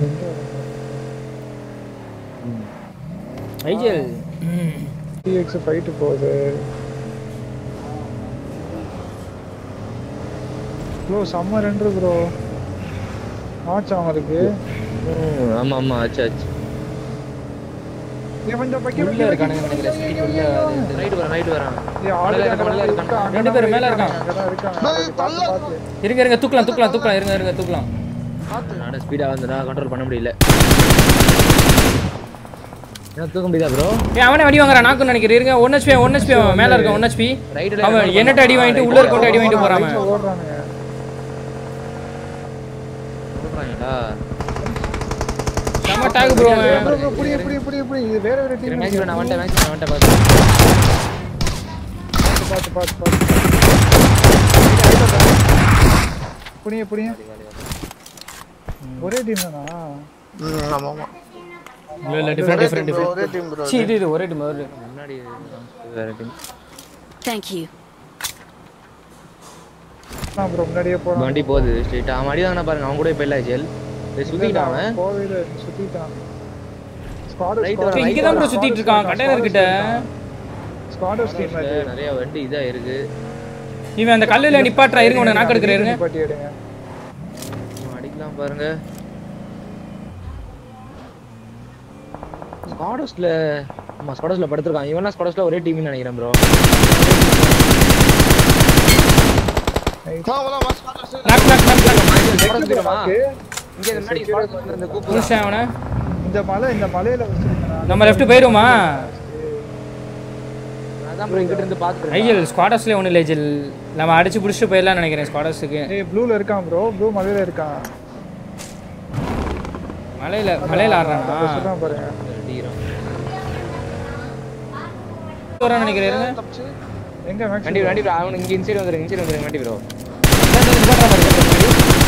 IGL TX fight போகுது bro செம்ம ரெண்டு ப்ரோ ஆச்சு அவங்களுக்கு ம், ஆமா ஆமா ஆச்சு ஆச்சு இவன் இந்த பக்கி உள்ள இருக்கானுங்க நினைக்கிறேன் சிட்டிக்கு உள்ள ரைட் வரேன் ரைட் வரேன் ஆளு மலையில இருக்கான், மலையில இருக்கான். இருக்கான் ரெண்டு பேரும் மேல இருக்கான். அங்கதான் இருக்காங்க பார்த்து பார்த்து இருங்க இருங்க தூக்கலாம் தூக்கலாம் தூக்கலாம் இருங்க இருங்க தூக்கலாம் நானும் ஸ்பீடா வந்தனா கண்ட்ரோல் பண்ண முடியல என்ன தூக்க முடியுதா ப்ரோ ஏய் அவனே அடி வாங்குறான் நாக்கு நினைக்கிறேன் இருங்க ஒன் ஹெச்பி ஒன் ஹெச்பி அவன் மேல இருக்கான் ஒன் ஹெச்பி ரைட்ல அவன் என்னட்ட அடி வாங்கிட்டு உள்ள இருக்க அடி வாங்கிட்டு போறான் அவன். ஓடுறானுங்க சொல்றாங்களா செம்ம டாக் ப்ரோ அவன் ப்ரோ ப்ரோ புடி புடி புடி புடி இது வேற வேற டீம் மேட்ச் நான் வந்துட்டேன் மேட்ச் நான் வந்துட்டேன் பாத்து பார்த்து பார்த்து பார்த்து புடிங்க புடிங்க ஒரே டீம் தானா ம், ஆமா ஆமா இல்ல இல்ல டிஃபரெண்ட் டிஃபரெண்ட் bro, டிஃபரெண்ட் ஒரே டீம் ப்ரோ சீ இது இது ஒரே டீம் ஒரே team. முன்னாடி வேற டீம் Thank you. நான் ப்ரோ முன்னாடியே போறான் வண்டி போகுது ஸ்ட்ரெயிட்டா அவன் அடி தானே பாருங்க அவன் கூட இப்ப இல்ல ஜெல் சுத்திட்டான் அவன் போவே இல்ல சுத்திட்டான் ஸ்குவாட் Right ஸ்குவாட் ஏய், இங்க தான் ப்ரோ சுத்திட்டு இருக்கான் கண்டெய்னர் கிட்ட ஸ்குவாட் டீம் அது நிறைய வண்டி இதா இருக்கு இவன் அந்த கல்லுல நிப்பாட்றா இருங்க உன நாக்கு எடுக்கிறேன் இருங்க பாட்டி எடுங்க அவன் அடிக்கலாம் பாருங்க ஸ்குவாடஸ்ல ஆமா ஸ்குவாடஸ்ல படுத்திருக்கான் இவனா ஸ்குவாடஸ்ல ஒரே டீம்னு நினைக்கிறேன் ப்ரோ அவ்வளோ master knock knock knock knock squads தெரியுமா இங்க இந்த முன்னாடி ஸ்குவாடஸ் இந்த கூப்பு முடிச்சேன் அவனை இந்த மலை இந்த மலையில வச்சிருக்கேன் நம்ம லெஃப்ட் போயிருவோமா அதான் ப்ரோ இங்கிட்ட இருந்து பாத்துட்டு ஐயல் ஸ்குவாடர்ஸ்ல ஒன்றும் இல்லை ஜில் நம்ம அடிச்சு பிடிச்சிட்டு போயிடலாம்னு நினைக்கிறேன் ஸ்குவாடர்ஸுக்கு ஏய் ப்ளூல இருக்கான் ப்ரோ ப்ளூ மலையில இருக்கான் மலையில மலையில ஆடுறானா சொல்றான் பாருங்க அடிக்கிறான் வரான்னு நினைக்கிறேன் இருங்க. தப்பிச்சு எங்க மேக்ஸ் வண்டி வண்டி bro, அவன் இங்க இன்சைடு வந்துருங்க இன்சைடு வந்துருங்க வண்டி ப்ரோ இதான் இந்த நிப்பாட்டுறா பாரு.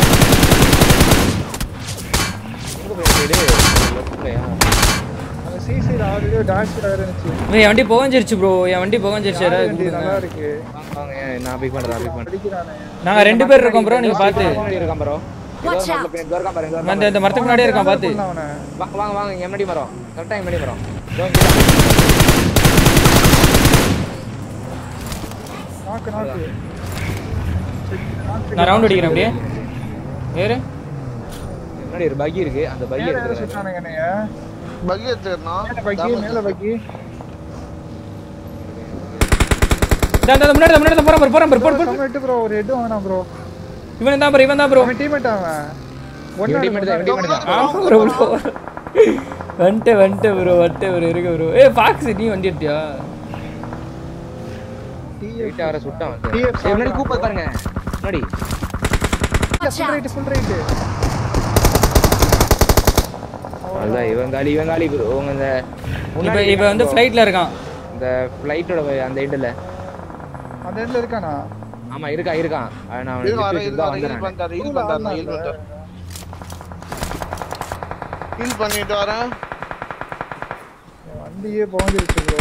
எங்க போய் சைடு லெஃப்ட்லயா அந்த சிசி ஆல்ரெடி டாஷ் வேற இருந்துச்சு ஏய், என் வண்டி புகஞ்சிருச்சு ப்ரோ என் வண்டி புகஞ்சிருச்சு ஆளு யாராவது வண்டி கொடுங்க. நல்லா இருக்கு வாங்க வாங்க நான் பிக் பண்றேன் பிக் பண்றேன் அடிக்கிறானே நாங்க ரெண்டு பேர் இருக்கோம் ப்ரோ நீங்க பாத்து முன்னாடி இருக்கான் ப்ரோ Watch out. இருக்கான் பாருங்க இதோ அந்த இந்த மரத்துக்கு முன்னாடியே இருக்கான் பாத்து கொல்லலாம் அவனை வாங்க வாங்க வாங்க இங்க முன்னாடி மரம் கரெக்டா இங்க முன்னாடி மரம் இதோ இங்க தான். நாக்கு நாக்கு நான் ரவுண்ட் அடிக்கிறேன் அப்படியே ஏறு முன்னாடி ஒரு பகி இருக்கு அந்த பகி மேல யாரோ எடுத்துறேன் சுட்டானுங்க என்னைய பகி எடுத்துக்கிறோம் மேல பக்கி மேல பக்கி இந்த இந்த முன்னாடி முன்னாடி தான் போறான் பாரு, போறான் பாரு, போடு போடு நம்ம எட்டு ப்ரோ ஒரு ஹெட் வாங்கினா ப்ரோ இவன் தான் ப்ரோ இவன் தான் ப்ரோ அவன் டீம்மேட் அவன் இவன் teammate தான், இவன் teammate தான். ஆமா ப்ரோ ப்ரோ வந்துட்டு வந்துட்டு ப்ரோ வந்துட்டு ப்ரோ இருக்கு ப்ரோ ஏ பாக்ஸ் நீ வண்டி எடுத்தியா வீட்டை வர சுட்டான் TF ஏய், முன்னாடி கூப்பது பாருங்க முன்னாடி Watch full out. Right full right அதுதான் இவன் காலி இவன் காலி ப்ரோ உங்க இந்த இப்ப முன்னாடி இப்ப வந்து ஃப்ளைட்ல இருக்கான் இந்த ஃப்ளைட்டோட அந்த எண்டில் அந்த இடத்துல இருக்கானா ஆமா இருக்கா இருக்கான் அது நான் இது வர அவனை இது தான் வர ஹீல் வந்துடுறேன் பண்ணிட்டாரு ஹீல் பண்ணிட்டாரு ஹீல் பண்ணிட்டாரு ஹீல் பண்ணிட்டு வரேன் என் வண்டியே போஞ்சிருச்சு ப்ரோ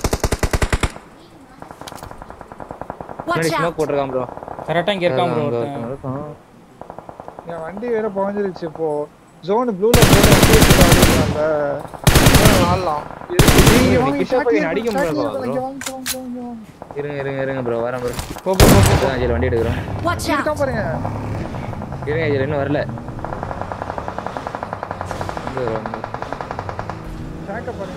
Watch முன்னாடி out. ஸ்மோக் போட்டிருக்கான் ப்ரோ கரெக்டா இங்க இருக்கான் ப்ரோ இருக்கான் என் வண்டி வேற போஞ்சிருச்சு இப்போ ஜோன் ப்ளூல போட்டு வண்டி எடுத்துட்டாங்க ஆடலாம் கிட்ட போய் அடிக்க முடியல bro. இருங்க இருங்க இருங்க ப்ரோ வரேன் ப்ரோ போ போ போ, போ அஞ்சல் வண்டி எடுக்கிறோம் Watch out. பாருங்க இருங்க அஞ்சல் இன்னும் வரல வந்து வரும், வந்து. ஷாக்க பாருங்க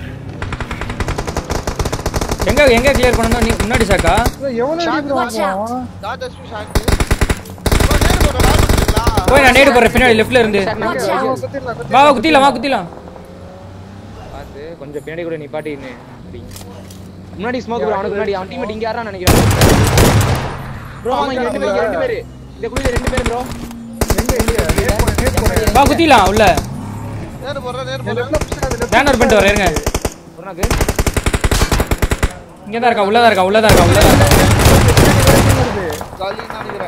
எங்க எங்க கிளியர் பண்ணனும் நீ முன்னாடி சாக்கா நீங்க எவ்வளவு அடி Watch out. வாங்குவான் டாட் எஸ்பி ஷாட் ப்ரோ நேரு போற லாபம் போய் நான் நேடு போறேன் பின்னாடி லெஃப்ட்ல இருந்து Watch out. குத்திடலாம் வா வா, குத்திலாம் வா குத்திலாம் பார்த்து கொஞ்சம் பின்னாடி கூட நிப்பாட்டி நின்னு அடிங்க. முன்னாடி ஸ்மோக் ப்ரோ அவனுக்கு முன்னாடி அவன் டீம் இங்க யாரா நினைக்கிறேன் ப்ரோ அவன் இங்க ரெண்டு பேர் இங்க ரெண்டு பேர் இந்த குழியில ரெண்டு பேர் ப்ரோ எங்க எங்க நேர் போனேன் நேர் போனேன் வா குத்திலாம் உள்ள நேரு போற நேரு போற லெஃப்ட்ல புஷ் ஆகுது பேனர் பண்ணிட்டு வரேன் இருங்க உனக்கு இங்க தான் இருக்கா உள்ளதா இருக்கா உள்ளதா இருக்கா உள்ளதா இருக்கா காலி நினைக்கிறேன்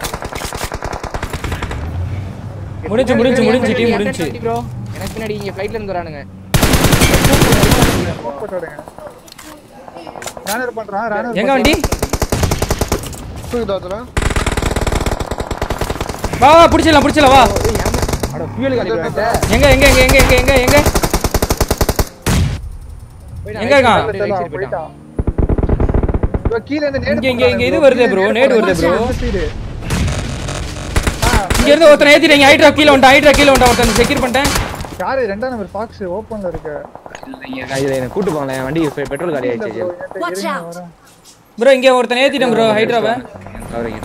முடிஞ்சு முடிஞ்சு முடிஞ்சு டீம் முடிஞ்சு ப்ரோ எனக்கு பின்னாடி இங்க ஃளைட்ல இருந்து வரானுங்க ஸ்மோக் போட்டு விடுங்க ரேனர் பண்றான் ரேனர் எங்க வண்டி தூக்கி தாத்துறேன் வா வா புடிச்சிடலாம் புடிச்சிடலாம் வா அட ஃபியூல் காலி பண்ணிட்ட எங்க எங்க எங்க எங்க எங்க எங்க எங்க எங்க இருக்கான்? தெரியல, அவன் போயிட்டான். bro, கீழ இருந்து நேடு இங்க, இங்க, இங்க போடுறாங்க இது bro. வருதே கீழ bro, நேடு நேடு வருதே போடுறாங்க. bro. இந்த side. ஆ, இங்க இருந்து ஒருத்தன் ஏத்திட்டீங்க ஹைட்ரா கீழ வந்துட்டான் ஹைட்ரா கீழ வந்துட்டான் ஒருத்தன் செக்யூர் பண்ணிட்டேன் யாரு ரெண்டாம் நம்பர் பாக்ஸ் ஓப்பன்ல இருக்க இதுல என்ன கூட்டு போங்களேன் வண்டி பெட்ரோல் காலி இல்ல ஆயிடுச்சு bro, என்கிட்ட Watch இருங்க, out. வரேன். ப்ரோ இங்க ஒருத்தன் ஏத்திட்டேன் ப்ரோ ஹைட்ராவை அவரைங்க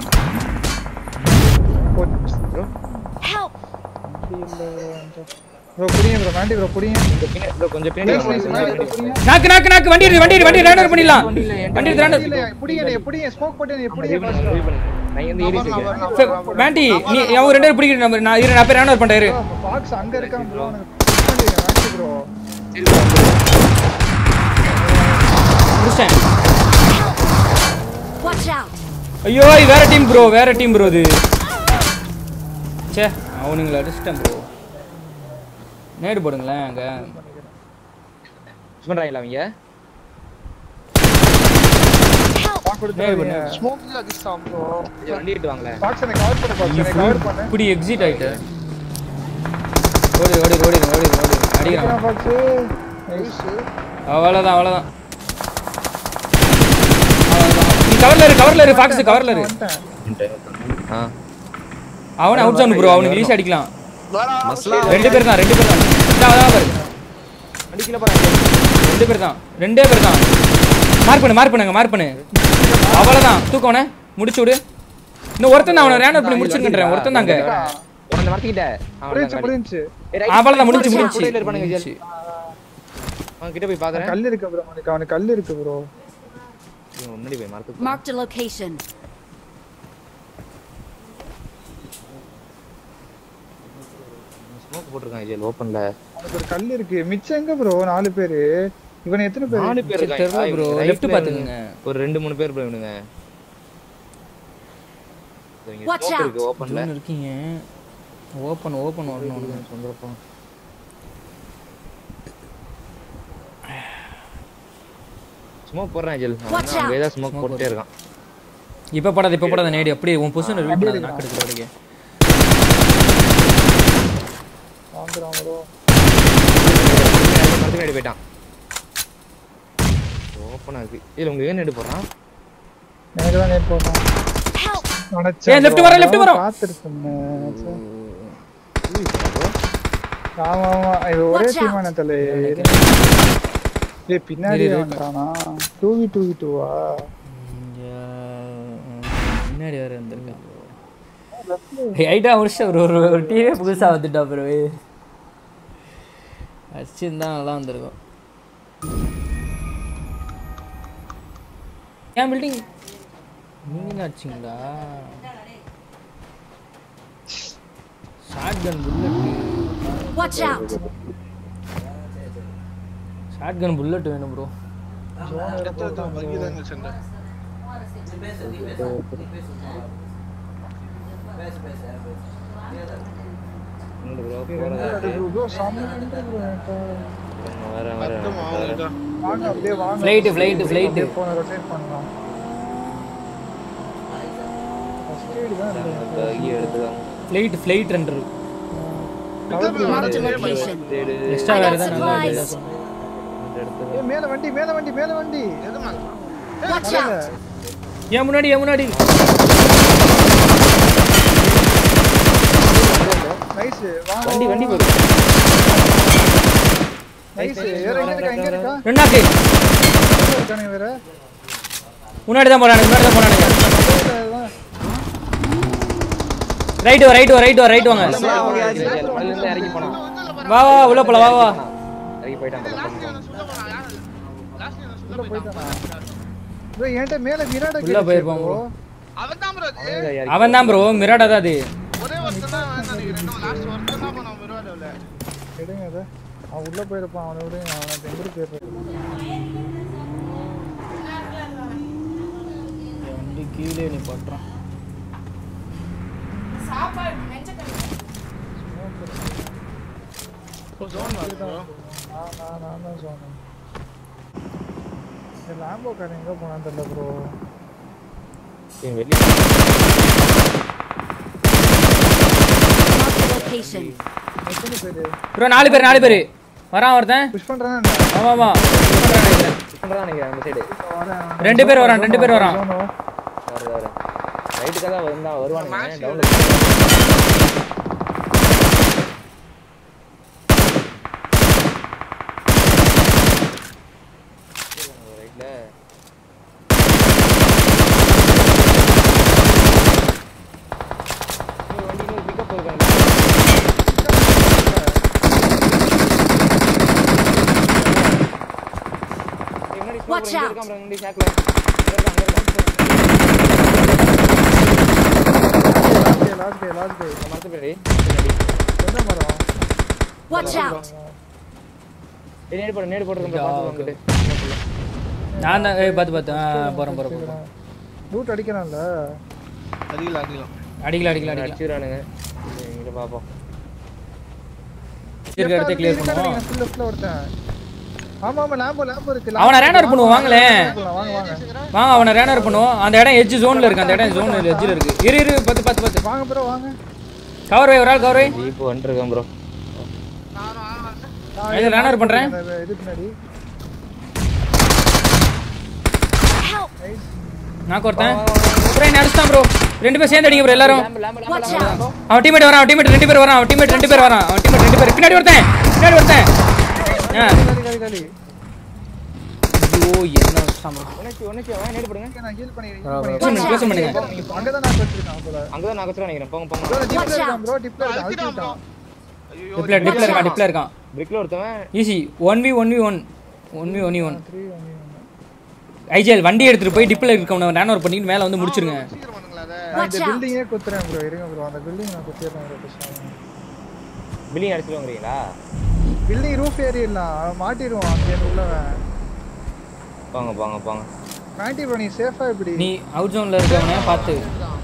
போச்சு. Help! bro, புடிங்க bro, வேண்டி bro, புடிங்க. ப்ரோ கொஞ்சம் பின்னாடி Please, வாங்க. please, வேண்டி bro, புடிங்க. நாக்கு நாக்கு நாக்கு வண்டி இருக்கு வண்டி இருக்கு வண்டி ரேண்டர் பண்ணிடலாம் வண்டி எடுத்து ரேண்டர் இல்ல, புடிங்க, நீ புடிங்க, smoke போட்டு நீ புடிங்க Revive பண்ணுங்க, revive பண்ணுங்க. நான் இங்க இருந்து ஏறி இருக்கேன் வேண்டி நீ அவங்க ரெண்டு பேரும் பிடிக்கிற நம்பர் நான் இரு நான் பேர் ரேண்டர் பண்றேன் இரு bro, box அங்க இருக்கான் bro, உனக்கு push பண்ணிடுங்க, வேண்டி bro. முடிச்சேன் Watch out! ஐயோ இது வேற டீம் ப்ரோ வேற டீம் ப்ரோ இது ச்சே அவனுங்களை அடிச்சிட்டேன் ப்ரோ நேடு போடுங்களேன் அங்க Push பண்றாங்களா அவங்க box கொடுத்துறாதீங்க. ஸ்மோக்ல அடிச்சான் ப்ரோ கொஞ்சம் வண்டி எடுத்து வாங்களேன் box என்னை cover பண்ணு, box என்னை cover பண்ணு. இப்படி எக்ஸிட் ஆயிட்டு ஓடி ஓடி ஓடி ஓடி ஓடி அடிக்கிறான் அடிக்கிறான் box. Nice. அவ்வளோதான் அவ்வளோதான் நீ கவர்ல இரு கவர்ல இரு ஃபாக்ஸ் கவர்ல இரு வந்துட்டேன். ஆ அவனை அவுட் சவுண்ட் ப்ரோ அவனுக்கு ஈஸி அடிக்கலாம் மஸ்லா ரெண்டு பேர் தான் ரெண்டு பேர் தான் இந்தா, அதான் பாரு வண்டி கீழே போறாங்க ரெண்டு பேர் தான் ரெண்டே பேர் தான் மார்க் பண்ணு மார்க் பண்ணுங்க மார்க் பண்ணு அவ்வளோதான் தூக்கவனே முடிச்சு விடு இன்னும் ஒருத்தன் தான் அவனை ரேண்டர் பண்ணி முடிச்சிருக்கேன் ஒருத்தன் தாங்க உன்னை மறந்துக்கிட்ட முடிஞ்சுச்சு, முடிஞ்சுச்சு. அவ்வளோதான் முடிஞ்சு முடிஞ்சு இருப்பானுங்க முடிஞ்சு. அவன் கிட்ட போய் பாக்குறேன் கல் இருக்கு bro, அவனுக்கு அவனுக்கு கல் இருக்கு bro. இவன் முன்னாடி போய் மறந்து Marked a location. ஸ்மோக் போட்டிருக்கான் ஜெல் ஓப்பன்ல அவனுக்கு ஒரு கல் இருக்கு மிச்சம் எங்க ப்ரோ நாலு பேரு இவன் எத்தனை பேரு நாலு பேர் சரி, தெரியல bro. left பாத்துக்கங்க. ஒரு ரெண்டு மூணு பேர் bro இவனுங்க இதோ இங்க Watch smoke out. இருக்கு ஓப்பன்ல இன்னொன்னு இருக்கீங்க ஓப்பன் ஓப்பன் வரணும் சொந்தரப்பா ஸ்மோக் போடுறேன் ஜெல் Watch அங்க out. ஏதாவது ஸ்மோக் போட்டுட்டே இருக்கான் இப்போ போடாத இப்போ போடாத நேடி அப்படியே உன் பொசிஷன் வீட்டில் நாக்கு எடுக்கிற வரைக்கும் வாங்குறான் ப்ரோ மரத்து முன்னாடி போயிட்டான் ஓப்பன் ஆகுது இதுல உங்க ஏன் எடு போறான் எனக்கு தான் நேட் போட்டான் Help! நினைச்சேன் ஏய், left bro. வரோம், left வரோம். பார்த்திருப்பேன். ஆமா ஆமா இது ஒரே Watch out. டீமான தலை ஏய் பின்னாடி வந்துட்டானா டூ வி டூ வி டூவா முன்னாடி வேற இருந்திருக்கான் ஐட்டா முடிச்ச ஒரு ஒரு ஒரு டிவியே புதுசாக வந்துட்டா ப்ரோ அடிச்சிருந்தா நல்லா வந்திருக்கும் ஏன் பில்டிங் நீங்கள் அடிச்சிங்களா shotgun bullet Watch out! Shotgun bullet வேணும் ப்ரோ வங்கிதாங்க சென்டர் ப்ரோ சாமி ப்ரோ வரேன் வரேன் அவங்கள்ட்ட வாங்க அப்படியே வாங்க Flight, flight, flight. போன ரொட்டேட் பண்ணலாம் ஃபர்ஸ்ட் எய்ட் தான் இருக்கு. பகி எடுத்துதான் ஃப்ளைட் ஃப்ளைட் ரெண்டு Marked a location. Extra I வேறு got தான் நல்லா supplies. இதா சொன்னேன். ஏய் மேல வண்டி மேல வண்டி மேல வண்டி எது மேல Watch மேல. out! ஏன் முன்னாடி ஏன் முன்னாடி நைஸ் வாங்க வண்டி வண்டி போகுது நைஸ் வேற எங்க இருக்கா எங்க இருக்கா ரெண்டாக்கு எங்க இருக்கானே வேற முன்னாடி தான் போறானுங்க முன்னாடி தான் போறானுங்க அதுதான். ரைட் வா ரைட் வா ரைட் வா ரைட் வாங்க மலையில இருந்து இறங்கி போனான் வா வா உள்ள போலாம் வா வா இறங்கி போயிட்டான் போல. உள்ள போயிட்டானா ப்ரோ என்கிட்ட மேல மிராடா உள்ள போயிருப்பான் bro. அவன் தான் ப்ரோ அது இறங்கி அவன் தான் ப்ரோ மிராடா தான் அது ஒரே ஒருத்தன் தான் வேணும் நினைக்கிறேன் லாஸ்ட் ஒருத்தன் தான் போனான் விருவாடவில் எடுங்க அத அவன் உள்ள போயிருப்பான் அவனை விட அவன் எங்க போயிருப்பான் வண்டி கீழே நீ பண்றான் நான் நான் நான் தான் சொன்னேன் இந்த லாம்போ கார் எங்க போனான்னு தெரியல ப்ரோ இவன் வெளிய location. எத்தனை பேரு ப்ரோ நாலு பேர் நாலு பேர் வரான் ஒருத்தன் புஷ் பண்றானா என்ன? ஆமா ஆமா பண்றான்னு நினைக்கிறேன். பண்றதா நினைக்கிறேன் அந்த சைடு வரேன். ரெண்டு பேர் வரான் ரெண்டு பேர் வரான் ஜோனோ. வருது வருது ரைட்டுக்காக தான் வந்தா வருவானுங்க டவுன்ல ரைட்ல வண்டி இன்னொரு பிக்கப் இருக்காங்க Watch out. Last day, last day, last day. என்ன மரம்? Watch out! நேடு போடு நேடு போட்டு பார்த்து வந்துட்டு நான் தான் ஏய் பார்த்து பார்த்து ஆ போகிறேன் போகிறேன் போகிறேன் Loot அடிக்கிறான்ல. அடிக்கலாம் அடிக்கலாம் அடிக்கல அடிக்கல அடிக்கல அடிச்சுறானுங்க இங்க பாப்போம் இருக்க இடத்த கிளியர் இருக்கானே, பண்ணுவோம் இங்க full leftல ஒருத்தன். ஆமா ஆமா லேம்போ லேம்போ இருக்கு அவனை ரேனர் பண்ணுவோம் வாங்களேன் வாங்க வாங்க வாங்க அவனை ரேனர் பண்ணுவோம் அந்த இடம் எட்ஜ் ஜோன்ல இருக்கு அந்த இடம் ஜோன் எட்ஜில் இருக்கு இரு இரு பத்து பத்து பத்து வாங்க ப்ரோ வாங்க கவர் வை ஒரு ஆள் கவர் வை ஜீப் வந்துருக்கேன் ப்ரோ நானும் ஆ- நான் இது ரேனர் பண்றேன் அந்த இது பின்னாடி Help! நான் ஒருத்தன் ப்ரோ என்ன அடிச்சிட்டான் ப்ரோ ரெண்டு பேர் சேர்ந்து அடிங்க ப்ரோ எல்லாரும் Watch out! அவன் டீமேட் வரான் அவன் டீமேட் ரெண்டு பேர் வரான் அவன் டீமேட் ரெண்டு பேர் வரான் அவன் டீமேட் ரெண்டு பேர் பின்னாடி ஒருத்தன் பின்னாடி ஒருத்தன் ஆ காலி காலி காலி ஐயோ என்ன அடிச்சிட்டான் ப்ரோ உனக்கு உனக்கு வாங்க நேடு போடுங்க நான் ஹீல் பண்ணிக்கிறேன் க்ளோஸ் பண்ணுங்க க்ளோஸ் பண்ணுங்க அங்க தான் நான் வச்சிருக்கேன் போல அங்கதான் நான் கத்துறேன் நினைக்கிறேன் போங்க போங்க ப்ரோ டிப்ல Watch இருக்கான் ப்ரோ டிப்ல இருக்கான் அழுத்திட்டான் ஐயோ டிப்ல டிப்ல இருக்கான் டிப்ல இருக்கான் பிரிக்ல ஒருத்தவன் easy one v one v one one v one v one 3 1 IGL வண்டி எடுத்துட்டு போய் டிப்ல இருக்கவன ரேனர் பண்ணிட்டு மேல வந்து முடிச்சிருங்க சீக்கிரம் பண்ணுங்களா அதை நான் இந்த Watch out. பில்டிங்கே குத்துறேன் ப்ரோ இருங்க ப்ரோ அந்த பில்டிங் நான் குத்திடுறேன் ப்ரோ பில்லிங் அடிச்சுட்டு வாங்குறீங்களா பில்டிங் ரூஃப் ஏறிடலாம் அவன் மாட்டிடுவான் அங்கே உள்ளவன் போங்க போங்க போங்க மாட்டி ப்ரோ நீ சேஃபா இப்படி நீ அவுட் ஜோன்ல இருக்கவனே பார்த்து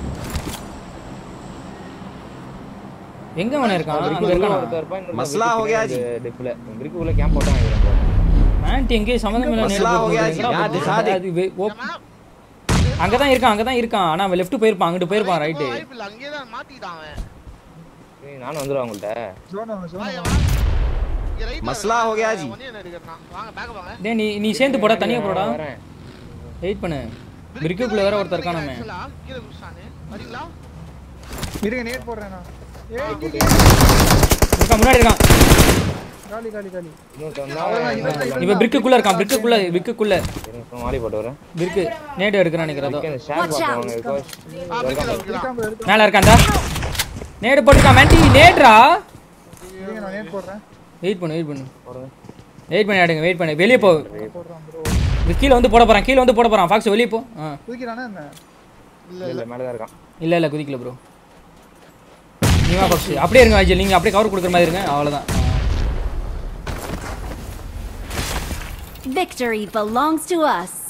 எங்க அவன இருக்கான் அங்க இருக்கானா ஒருத்தர் இருப்பான், இன்னொருத்தன் மஸ்லா brick हो गया பின்னாடி இந்த dipல. brick உள்ள camp போட்டு வாங்கிக்கிறேன் bro. ஆன்ட்டி எங்கேயும் சம்மந்தம் இல்ல மஸ்லா हो गया जी, यहाँ दिखा दे। அங்கதான் இருக்கான் அங்கதான் இருக்கான் ஆனா அவன் லெஃப்ட் போயிருப்பான் அங்கிட்டு போயிருப்பான் ரைட்டு வாய்ப்பு இல்ல அங்கேயே தான் மாட்டிட்டான் அவன் ஏய், நானும் வந்துடுவேன் உங்கள்ட்ட ஜோன் ஜோன் வாங்க, வா. இங்க right ல மஸ்லா हो गया जी। ஒண்ணே என்ன எடுக்கிறேன் வாங்க பேக் வாங்க டேய் நீ நீ சேர்ந்து போடா தனியா போடா வரேன் வெயிட் பண்ணு பிரிக்குக்குள்ள வேற ஒருத்தர் இருக்கான் நம்ம Actually, கீழே குதிச்சானு வரீங்களா இருங்க நேட் போடுறேன் நான் ஏய் இங்க, இங்க. இருக்கான் முன்னாடி இருக்கான் காலி காலி காலி இன்னொருத்தன் தான் இப்ப பிரிக்குக்குள்ள இருக்கான் பிரிக்குக்குள்ள பிரிக்குக்குள்ள இருங்க, சும்மா மாடி போட்டு வரேன் பிரிக்கு நேடு எடுக்கிறான் நினைக்கிறதோ இங்க இந்த ஷேர் Watch out. பார்த்து வாங்க ஆ பிடிக்கல பிடிக்கல இருக்கான் bro, இருக்கான். மேல இருக்கான்டா நேடு போட்டுருக்கான் மேண்டி நேட்ரா இருங்க நான் நேட் போடுறேன் வெயிட் பண்ணு வெயிட் பண்ணு போடுங்க வெயிட் பண்ணி ஆடுங்க வெயிட் பண்ணு வெளியே போ போடுறான் ப்ரோ இது கீழே வந்து போட போறான் கீழே வந்து போட போறான் ஃபாக்ஸ் வெளியே போ ஆ தூக்கிறானா என்ன இல்ல இல்ல மேல தான் இருக்கான் இல்ல இல்ல குதிக்கல ப்ரோ நீங்க ஃபாக்ஸ் அப்படியே இருங்க அஜய் நீங்க அப்படியே கவர் கொடுக்குற மாதிரி இருங்க அவ்வளவுதான் Victory belongs to us.